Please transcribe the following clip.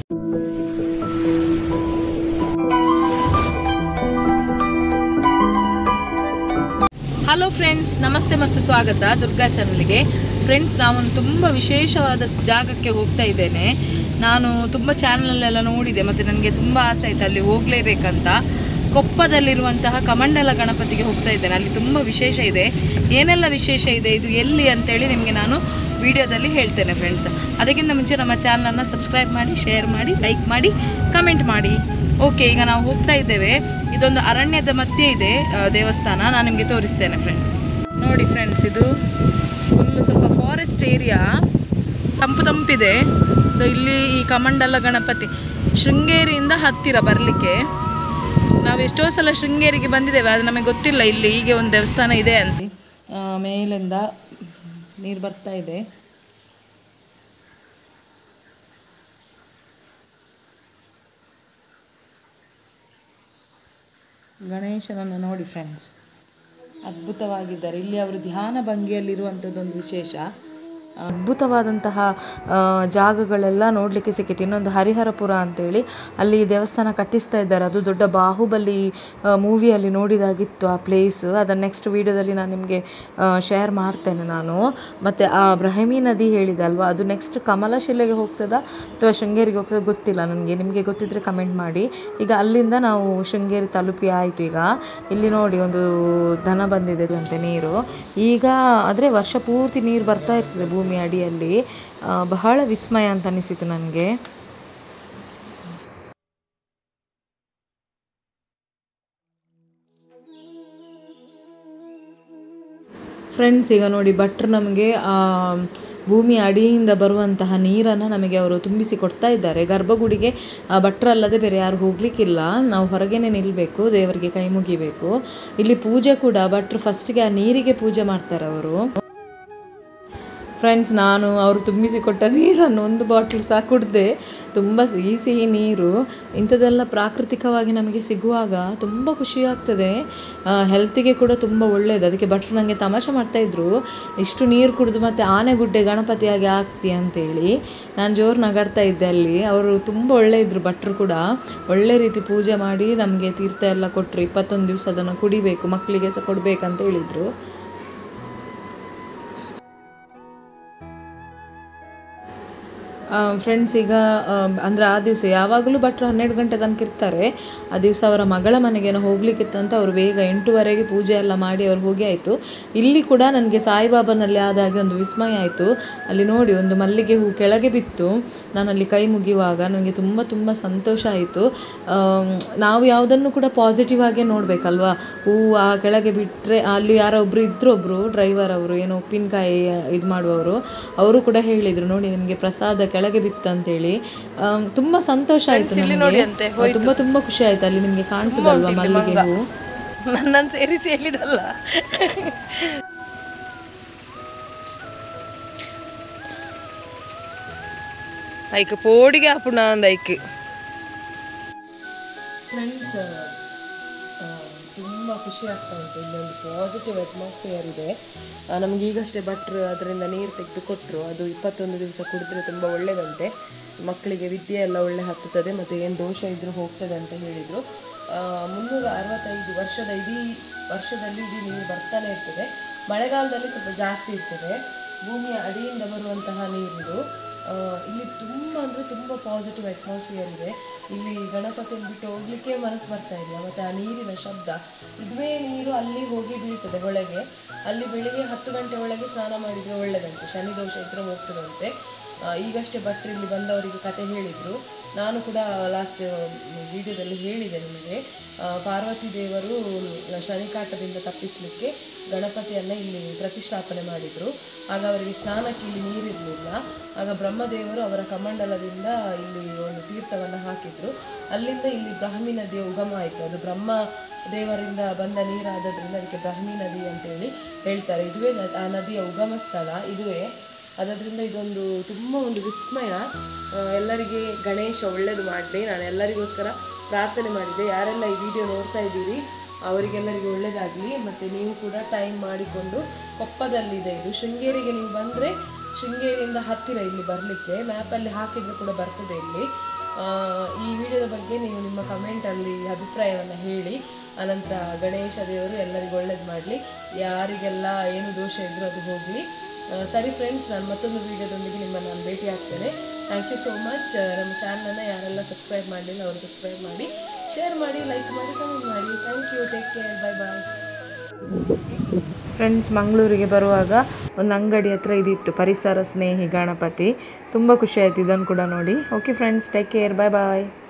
hello friends ನಮಸ್ತೆ ಮತ್ತು ಸ್ವಾಗತ ದುರ್ಗಾ ಚಾನಲ್ಗೆ ಫ್ರೆಂಡ್ಸ್ ನಾವೊಂದು ತುಂಬ ವಿಶೇಷವಾದ ಸ್- ಜಾಗಕ್ಕೆ ಹೋಗ್ತಾ ಇದ್ದೇನೆ ನಾನು ತುಂಬ ಚಾನಲಲ್ಲೆಲ್ಲ ನೋಡಿದೆ ಮತ್ತು ನನಗೆ ತುಂಬ ಆಸೆ ಆಯಿತು ಅಲ್ಲಿ ಹೋಗಲೇಬೇಕಂತ ಕೊಪ್ಪದಲ್ಲಿರುವಂತಹ ಕಮಂಡಲ ಗಣಪತಿಗೆ ಹೋಗ್ತಾ ಇದ್ದೇನೆ ಅಲ್ಲಿ ತುಂಬ ವಿಶೇಷ ಇದೆ ಏನೆಲ್ಲ ವಿಶೇಷ ಇದೆ ಇದು ಎಲ್ಲಿ ಅಂತೇಳಿ ನಿಮಗೆ ನಾನು ವಿಡಿಯೋದಲ್ಲಿ ಹೇಳ್ತೇನೆ ಫ್ರೆಂಡ್ಸ್ ಅದಕ್ಕಿಂತ ಮುಂಚೆ ನಮ್ಮ ಚಾನಲನ್ನು ಸಬ್ಸ್ಕ್ರೈಬ್ ಮಾಡಿ ಶೇರ್ ಮಾಡಿ ಲೈಕ್ ಮಾಡಿ ಕಮೆಂಟ್ ಮಾಡಿ ಓಕೆ ಈಗ ನಾವು ಹೋಗ್ತಾ ಇದ್ದೇವೆ ಇದೊಂದು ಅರಣ್ಯದ ಮಧ್ಯೆ ಇದೆ ಆ, ದೇವಸ್ಥಾನ ನಾನು ನಿಮಗೆ ತೋರಿಸ್ತೇನೆ ಫ್ರೆಂಡ್ಸ್ ನೋಡಿ ಫ್ರೆಂಡ್ಸ್ ಇದು ಫುಲ್ಲು ಸ್ವಲ್ಪ ಫಾರೆಸ್ಟ್ ಏರಿಯಾ ತಂಪು ತಂಪಿದೆ ಸೊ ಇಲ್ಲಿ ಈ ಕಮಂಡಲ ಗಣಪತಿ ಶೃಂಗೇರಿಯಿಂದ ಹತ್ತಿರ ಬರಲಿಕ್ಕೆ ನಾವು ಎಷ್ಟೋ ಸಲ ಶೃಂಗೇರಿಗೆ ಬಂದಿದ್ದೇವೆ ಅದು ನಮಗೆ ಗೊತ್ತಿಲ್ಲ ಇಲ್ಲಿ ಹೀಗೆ ಒಂದು ದೇವಸ್ಥಾನ ಇದೆ ಅಂತ ಆ, ಮೇಲಿಂದ ನೀರು ಬರ್ತಾ ಇದೆ ಗಣೇಶನನ್ನು ನೋಡಿ ಫ್ರೆಂಡ್ಸ್ ಅದ್ಭುತವಾಗಿದ್ದಾರೆ ಇಲ್ಲಿ ಅವರು ಧ್ಯಾನ ಭಂಗಿಯಲ್ಲಿರುವಂಥದ್ದೊಂದು ವಿಶೇಷ ಅದ್ಭುತವಾದಂತಹ ಆ, ಜಾಗಗಳೆಲ್ಲ ನೋಡಲಿಕ್ಕೆ ಸಿಕ್ಕಿತ್ತು ಇನ್ನೊಂದು ಹರಿಹರಪುರ ಅಂತೇಳಿ ಅಲ್ಲಿ ದೇವಸ್ಥಾನ ಕಟ್ಟಿಸ್ತಾ ಇದ್ದಾರೆ ಅದು ದೊಡ್ಡ ಬಾಹುಬಲಿ ಮೂವಿಯಲ್ಲಿ ನೋಡಿದಾಗಿತ್ತು ಆ ಪ್ಲೇಸ್ ಅದನ್ನು ನೆಕ್ಸ್ಟ್ ವೀಡಿಯೋದಲ್ಲಿ ನಾನು ನಿಮಗೆ ಶೇರ್ ಮಾಡ್ತೇನೆ ನಾನು ಮತ್ತು ಆ ಬ್ರಹ್ಮಿ ನದಿ ಹೇಳಿದೆ ಅಲ್ವಾ ಅದು ನೆಕ್ಸ್ಟ್ ಕಮಲಶಿಲೆಗೆ ಹೋಗ್ತದಾ ಅಥವಾ ಶೃಂಗೇರಿಗೆ ಹೋಗ್ತದ ಗೊತ್ತಿಲ್ಲ ನನಗೆ ನಿಮಗೆ ಗೊತ್ತಿದ್ದರೆ ಕಮೆಂಟ್ ಮಾಡಿ ಈಗ ಅಲ್ಲಿಂದ ನಾವು ಶೃಂಗೇರಿ ತಲುಪಿ ಆಯಿತು ಈಗ ಇಲ್ಲಿ ನೋಡಿ ಒಂದು ದನ ಬಂದಿದೆ ಅಂತೆ ನೀರು ಈಗ ಆದರೆ ವರ್ಷ ಪೂರ್ತಿ ನೀರು ಬರ್ತಾ ಇರ್ತದೆ ಭೂಮಿ ಅಡಿಯಲ್ಲಿ ಆ, ಬಹಳ ವಿಸ್ಮಯ ಅಂತ ಅನಿಸಿತು ನನಗೆ ಫ್ರೆಂಡ್ಸ್ ಈಗ ನೋಡಿ ಭಟ್ರು ನಮಗೆ ಆ ಭೂಮಿ ಅಡಿಯಿಂದ ಬರುವಂತಹ ನೀರನ್ನು ನಮಗೆ ಅವರು ತುಂಬಿಸಿ ಕೊಡ್ತಾ ಇದ್ದಾರೆ ಗರ್ಭಗುಡಿಗೆ ಆ ಭಟ್ರಲ್ಲದೆ ಬೇರೆ ಯಾರು ಹೋಗ್ಲಿಕ್ಕಿಲ್ಲ ನಾವು ಹೊರಗೇನೆ ನಿಲ್ಲಬೇಕು ದೇವರಿಗೆ ಕೈ ಮುಗಿಬೇಕು ಇಲ್ಲಿ ಪೂಜೆ ಕೂಡ ಭಟ್ರು ಫಸ್ಟಿಗೆ ಆ ನೀರಿಗೆ ಪೂಜೆ ಮಾಡ್ತಾರೆ ಅವರು ಫ್ರೆಂಡ್ಸ್ ನಾನು ಅವರು ತುಂಬಿಸಿ ಕೊಟ್ಟ ನೀರನ್ನು ಒಂದು ಬಾಟ್ಲ್ ಸಹ ಕುಡ್ದೆ ತುಂಬ ಸಿಹಿ ಸಿಹಿ ನೀರು ಇಂಥದ್ದೆಲ್ಲ ಪ್ರಾಕೃತಿಕವಾಗಿ ನಮಗೆ ಸಿಗುವಾಗ ತುಂಬ ಖುಷಿ ಆಗ್ತದೆ ಹೆಲ್ತಿಗೆ ಕೂಡ ತುಂಬ ಒಳ್ಳೆಯದು ಅದಕ್ಕೆ ಭಟ್ರು ನನಗೆ ತಮಾಷೆ ಮಾಡ್ತಾಯಿದ್ರು ಇಷ್ಟು ನೀರು ಕುಡಿದು ಮತ್ತು ಆನೆಗುಡ್ಡೆ ಗಣಪತಿಯಾಗಿ ಆಗ್ತಿ ಅಂತೇಳಿ ನಾನು ಜೋರು ನಗಾಡ್ತಾ ಇದ್ದೆ ಅಲ್ಲಿ ಅವರು ತುಂಬ ಒಳ್ಳೆ ಇದ್ರು ಭಟ್ರು ಕೂಡ ಒಳ್ಳೆ ರೀತಿ ಪೂಜೆ ಮಾಡಿ ನಮಗೆ ತೀರ್ಥ ಎಲ್ಲ ಕೊಟ್ಟರು ಇಪ್ಪತ್ತೊಂದು ದಿವಸ ಅದನ್ನು ಕುಡಿಬೇಕು ಮಕ್ಕಳಿಗೆ ಸಹ ಕೊಡಬೇಕಂತ ಹೇಳಿದರು ಫ್ರೆಂಡ್ಸ್ ಈಗ ಅಂದರೆ ಆ ದಿವಸ ಯಾವಾಗಲೂ ಭಟ್ರು ಹನ್ನೆರಡು ಗಂಟೆ ತನಕ ಇರ್ತಾರೆ ಆ ದಿವಸ ಅವರ ಮಗಳ ಮನೆಗೇನೋ ಹೋಗ್ಲಿಕ್ಕಿತ್ತಂತ ಅವರು ಬೇಗ ಎಂಟೂವರೆಗೆ ಪೂಜೆ ಎಲ್ಲ ಮಾಡಿ ಅವ್ರು ಹೋಗಿ ಆಯಿತು ಇಲ್ಲಿ ಕೂಡ ನನಗೆ ಸಾಯಿಬಾಬಾನಲ್ಲಿ ಆದಾಗೆ ಒಂದು ವಿಸ್ಮಯ ಆಯಿತು ಅಲ್ಲಿ ನೋಡಿ ಒಂದು ಮಲ್ಲಿಗೆ ಹೂ ಕೆಳಗೆ ಬಿತ್ತು ನಾನು ಅಲ್ಲಿ ಕೈ ಮುಗಿಯುವಾಗ ನನಗೆ ತುಂಬ ತುಂಬ ಸಂತೋಷ ಆಯಿತು ನಾವು ಯಾವುದನ್ನು ಕೂಡ ಪಾಸಿಟಿವ್ ಆಗೇ ನೋಡಬೇಕಲ್ವಾ ಹೂ ಆ ಕೆಳಗೆ ಬಿಟ್ಟರೆ ಅಲ್ಲಿ ಯಾರೋ ಒಬ್ಬರು ಇದ್ರು ಒಬ್ಬರು ಡ್ರೈವರ್ ಅವರು ಏನೋ ಉಪ್ಪಿನಕಾಯಿ ಇದು ಮಾಡುವವರು ಅವರು ಕೂಡ ಹೇಳಿದರು ನೋಡಿ ನಿಮಗೆ ಪ್ರಸಾದ ಕೆಳಗೆ ಬಿತ್ತಂತೇಳಿ ಆಮ್, ತುಂಬಾ ಸಂತೋಷ ಆಯ್ತು ನನಗೆ ತುಂಬಾ ತುಂಬಾ ಖುಷಿ ಆಯ್ತು ಅಲ್ಲಿ ನಿಮಗೆ ಕಾಣ್ತದಲ್ವಾ ಮಲ್ಲಿಗೆ ಹೂ ನನ್ನನ್ನು ಸೇರಿಸಿ ಹೇಳಿದಲ್ಲ ಐಕ್ ಪೋಡಿಗೆ ಆಪುಣ ಅಂದ ಐಕ್ ಫ್ರೆಂಡ್ಸ್ ತುಂಬ ಖುಷಿ ಆಗ್ತಾ ಉಂಟು ಇಲ್ಲೊಂದು ಪಾಸಿಟಿವ್ ಅಟ್ಮಾಸ್ಫಿಯರ್ ಇದೆ ಆ, ನಮ್ಗೆ ಈಗಷ್ಟೇ ಭಟ್ರು ಅದರಿಂದ ನೀರು ತೆಗೆದು ಕೊಟ್ಟರು ಅದು ಇಪ್ಪತ್ತೊಂದು ದಿವಸ ಕುಡಿದ್ರೆ ತುಂಬ ಒಳ್ಳೆಯದಂತೆ ಮಕ್ಕಳಿಗೆ ವಿದ್ಯೆ ಎಲ್ಲ ಒಳ್ಳೆ ಹತ್ತುತ್ತದೆ ಮತ್ತು ಏನು ದೋಷ ಇದ್ರೂ ಹೋಗ್ತದೆ ಅಂತ ಹೇಳಿದರು ಮುನ್ನೂರ ಅರವತ್ತೈದು ವರ್ಷದ ಇಡೀ ವರ್ಷದಲ್ಲಿ ಇಡೀ ನೀರು ಬರ್ತಾನೆ ಇರ್ತದೆ ಮಳೆಗಾಲದಲ್ಲಿ ಸ್ವಲ್ಪ ಜಾಸ್ತಿ ಇರ್ತದೆ ಭೂಮಿಯ ಅಡಿಯಿಂದ ಬರುವಂತಹ ನೀರಿದು ಆ, ಇಲ್ಲಿ ತುಂಬ ಅಂದರೆ ತುಂಬ ಪಾಸಿಟಿವ್ ಅಟ್ಮಾಸ್ಫಿಯರ್ ಇದೆ ಇಲ್ಲಿ ಗಣಪತಿಯನ್ನು ಬಿಟ್ಟು ಹೋಗ್ಲಿಕ್ಕೆ ಮನಸ್ಸು ಬರ್ತಾ ಇಲ್ಲ ಮತ್ತು ಆ ನೀರಿನ ಶಬ್ದ ಇದುವೇ ನೀರು ಅಲ್ಲಿ ಹೋಗಿ ಬೀಳ್ತದೆ ಹೊಳೆಗೆ ಅಲ್ಲಿ ಬೆಳಿಗ್ಗೆ ಹತ್ತು ಗಂಟೆ ಒಳಗೆ ಸ್ನಾನ ಮಾಡಿದರೆ ಒಳ್ಳೆಯದಂತೆ ಶನಿ ದೋಷ ಇದ್ದರೆ ಹೋಗ್ತದಂತೆ ಆ, ಈಗಷ್ಟೇ ಭಟ್ರು ಇಲ್ಲಿ ಬಂದವರಿಗೆ ಕತೆ ಹೇಳಿದರು ನಾನು ಕೂಡ ಲಾಸ್ಟ್ ವಿಡಿಯೋದಲ್ಲಿ ಹೇಳಿದೆ ನಿಮಗೆ ಆ, ಪಾರ್ವತಿ ದೇವರು ಶನಿಕಾಟದಿಂದ ತಪ್ಪಿಸಲಿಕ್ಕೆ ಗಣಪತಿಯನ್ನು ಇಲ್ಲಿ ಪ್ರತಿಷ್ಠಾಪನೆ ಮಾಡಿದರು ಆಗ ಅವರಿಗೆ ಸ್ನಾನಕ್ಕೆ ಇಲ್ಲಿ ನೀರಿರಲಿಲ್ಲ ಆಗ ಬ್ರಹ್ಮದೇವರು ಅವರ ಕಮಂಡಲದಿಂದ ಇಲ್ಲಿ ಒಂದು ತೀರ್ಥವನ್ನು ಹಾಕಿದ್ರು ಅಲ್ಲಿಂದ ಇಲ್ಲಿ ಬ್ರಾಹ್ಮಿ ನದಿಯ ಉಗಮ ಆಯಿತು ಅದು ಬ್ರಹ್ಮ ದೇವರಿಂದ ಬಂದ ನೀರಾದದ್ರಿಂದ ಅದಕ್ಕೆ ಬ್ರಾಹ್ಮಿ ನದಿ ಅಂತೇಳಿ ಹೇಳ್ತಾರೆ ಇದುವೇ ನ- ಆ ನದಿಯ ಉಗಮ ಸ್ಥಳ ಇದುವೇ ಅದರಿಂದ ಇದೊಂದು ತುಂಬ ಒಂದು ವಿಸ್ಮಯ ಆ, ಎಲ್ಲರಿಗೆ ಗಣೇಶ ಒಳ್ಳೇದು ಮಾಡಲಿ ನಾನು ಎಲ್ಲರಿಗೋಸ್ಕರ ಪ್ರಾರ್ಥನೆ ಮಾಡಿದ್ದೆ ಯಾರೆಲ್ಲ ಈ ವಿಡಿಯೋ ನೋಡ್ತಾ ಇದ್ದೀರಿ ಅವರಿಗೆಲ್ಲರಿಗೂ ಒಳ್ಳೆಯದಾಗಲಿ ಮತ್ತು ನೀವು ಕೂಡ ಟೈಮ್ ಮಾಡಿಕೊಂಡು ಕೊಪ್ಪದಲ್ಲಿದೆ ಇದು ಶೃಂಗೇರಿಗೆ ನೀವು ಬಂದರೆ ಶೃಂಗೇರಿಯಿಂದ ಹತ್ತಿರ ಇಲ್ಲಿ ಬರಲಿಕ್ಕೆ ಮ್ಯಾಪಲ್ಲಿ ಹಾಕಿದರೆ ಕೂಡ ಬರ್ತದೆ ಇಲ್ಲಿ ಆ, ಈ ವಿಡಿಯೋದ ಬಗ್ಗೆ ನೀವು ನಿಮ್ಮ ಕಮೆಂಟಲ್ಲಿ ಅಭಿಪ್ರಾಯವನ್ನು ಹೇಳಿ ಅನಂತರ ಗಣೇಶ ದೇವರು ಎಲ್ಲರಿಗೂ ಒಳ್ಳೇದು ಮಾಡಲಿ ಯಾರಿಗೆಲ್ಲ ಏನು ದೋಷ ಇದ್ರೂ ಅದು ಹೋಗಲಿ ಸರಿ ಫ್ರೆಂಡ್ಸ್ ನಾನು ಮತ್ತೊಂದು ವಿಡಿಯೋದೊಂದಿಗೆ ನಿಮ್ಮನ್ನು ನಾನು ಭೇಟಿ ಆಗ್ತೇನೆ ಥ್ಯಾಂಕ್ ಯು ಸೋ ಮಚ್ ನಮ್ಮ ಚಾನಲನ್ನು ಯಾರೆಲ್ಲ ಸಬ್ಸ್ಕ್ರೈಬ್ ಮಾಡಲಿಲ್ಲ ಅವರು ಸಬ್ಸ್ಕ್ರೈಬ್ ಮಾಡಿ ಶೇರ್ ಮಾಡಿ ಲೈಕ್ ಮಾಡಿ ಕಮೆಂಟ್ ಮಾಡಿ thank you take care bye bye friends ಮಂಗಳೂರಿಗೆ ಬರುವಾಗ ಒಂದು ಅಂಗಡಿ ಹತ್ರ ಇದಿತ್ತು ಪರಿಸರ ಸ್ನೇಹಿ ಗಣಪತಿ ತುಂಬ ಖುಷಿ ಆಯ್ತು ಇದನ್ನು ಕೂಡ ನೋಡಿ okay friends take care bye ಬಾಯ್